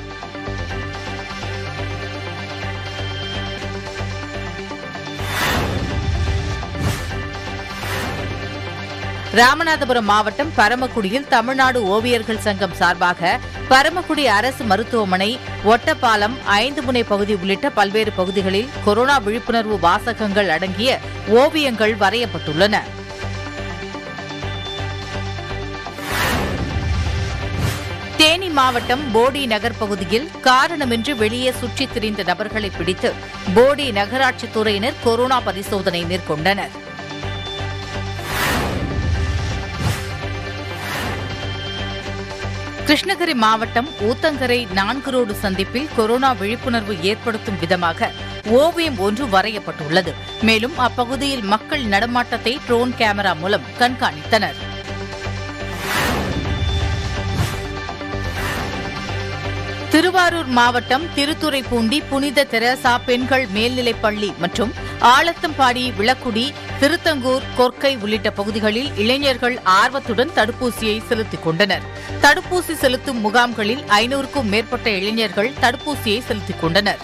ராமநாதபுரம் மாவட்டம் பரமக்குடியில் தமிழ்நாடு ஓவியர்கள் சங்கம் சார்பாக பரமக்குடி அரசு மருத்துவமனை ஒட்டப்பாலம் ஐந்து முனை பகுதி உள்ளிட்ட பல்வேறு பகுதிகளில் கொரோனா விழிப்புணர்வு வாசகங்கள் அடங்கிய ஓவியங்கள் வரையப்பட்டுள்ளன தேனி மாவட்டம் போடி நகர் பகுதியில் காரணமின்றி வெளியே சுற்றித் திரிந்த நபர்களை பிடித்து போடி நகராட்சித்துறையினர் கொரோனா பரிசோதனை மேற்கொண்டனர் கிருஷ்ணகிரி மாவட்டம் ஊத்தங்கரை நான்கு ரோடு சந்திப்பில் கொரோனா விழிப்புணர்வு ஏற்படுத்தும் விதமாக ஓவியம் ஒன்று வரையப்பட்டுள்ளது மேலும் அப்பகுதியில் மக்கள் நடமாட்டத்தை ட்ரோன் கேமரா மூலம் கண்காணித்தனர் திருவாரூர் மாவட்டம் திருத்துறைப்பூண்டி புனித தெரசா பெண்கள் மேல்நிலைப் பள்ளி மற்றும் ஆலத்தம்பாடி விளக்குடி திருத்தங்கூர் கொர்க்கை உள்ளிட்ட பகுதிகளில் இளைஞர்கள் ஆர்வத்துடன் தடுப்பூசியை செலுத்திக் கொண்டனர் தடுப்பூசி செலுத்தும் முகாம்களில் ஐநூறுக்கும் மேற்பட்ட இளைஞர்கள் தடுப்பூசியை செலுத்திக் கொண்டனர்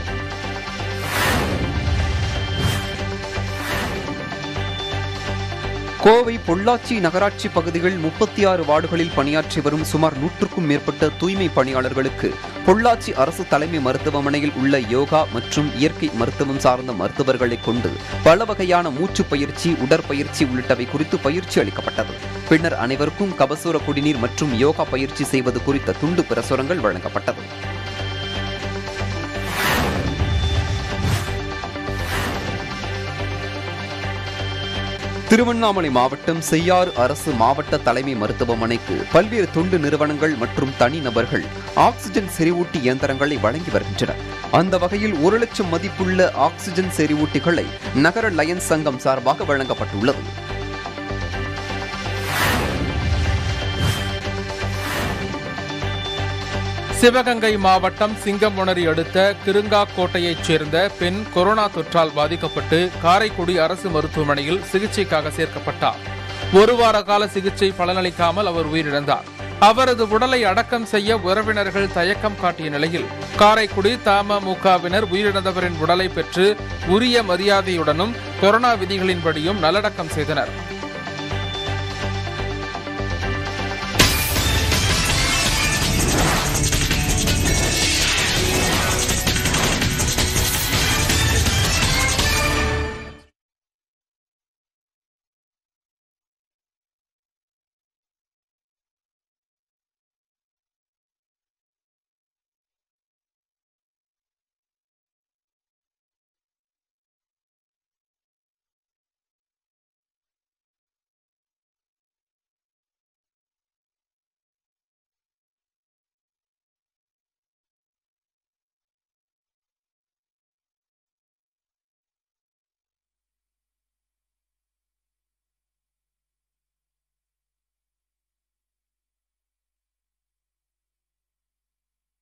கோவை பொள்ளாச்சி நகராட்சி பகுதிகள் முப்பத்தி ஆறு வார்டுகளில் பணியாற்றி வரும் சுமார் நூற்றுக்கும் மேற்பட்ட தூய்மை பணியாளர்களுக்கு பொள்ளாச்சி அரசு தலைமை மருத்துவமனையில் உள்ள யோகா மற்றும் இயற்கை மருத்துவம் சார்ந்த மருத்துவர்களை கொண்டு பல வகையான மூச்சு பயிற்சி உடற்பயிற்சி உள்ளிட்டவை குறித்து பயிற்சி அளிக்கப்பட்டது பின்னர் அனைவருக்கும் கபசூர குடிநீர் மற்றும் யோகா பயிற்சி செய்வது குறித்த துண்டு பிரசுரங்கள் வழங்கப்பட்டது திருவண்ணாமலை மாவட்டம் செய்யாறு அரசு மாவட்ட தலைமை மருத்துவமனைக்கு பல்வேறு தொண்டு நிறுவனங்கள் மற்றும் தனிநபர்கள் ஆக்சிஜன் செறிவூட்டி இயந்திரங்களை வழங்கி வருகின்றனர் அந்த வகையில் ஒரு லட்சம் மதிப்புள்ள ஆக்சிஜன் செறிவூட்டிகளை நகர லயன்ஸ் சங்கம் சார்பாக வழங்கப்பட்டுள்ளது சிவகங்கை மாவட்டம் சிங்கமுனரி அடுத்த கிருங்காக்கோட்டையைச் சேர்ந்த பெண் கொரோனா தொற்றால் பாதிக்கப்பட்டு காரைக்குடி அரசு மருத்துவமனையில் சிகிச்சைக்காக சேர்க்கப்பட்டார் ஒரு வார கால சிகிச்சை பலனளிக்காமல் அவர் உயிரிழந்தார் அவரது உடலை அடக்கம் செய்ய உறவினர்கள் தயக்கம் காட்டிய நிலையில் காரைக்குடி தமமுகவினர் உயிரிழந்தவரின் உடலை பெற்று உரிய மரியாதையுடனும் கொரோனா விதிகளின்படியும் நல்லடக்கம் செய்தனர்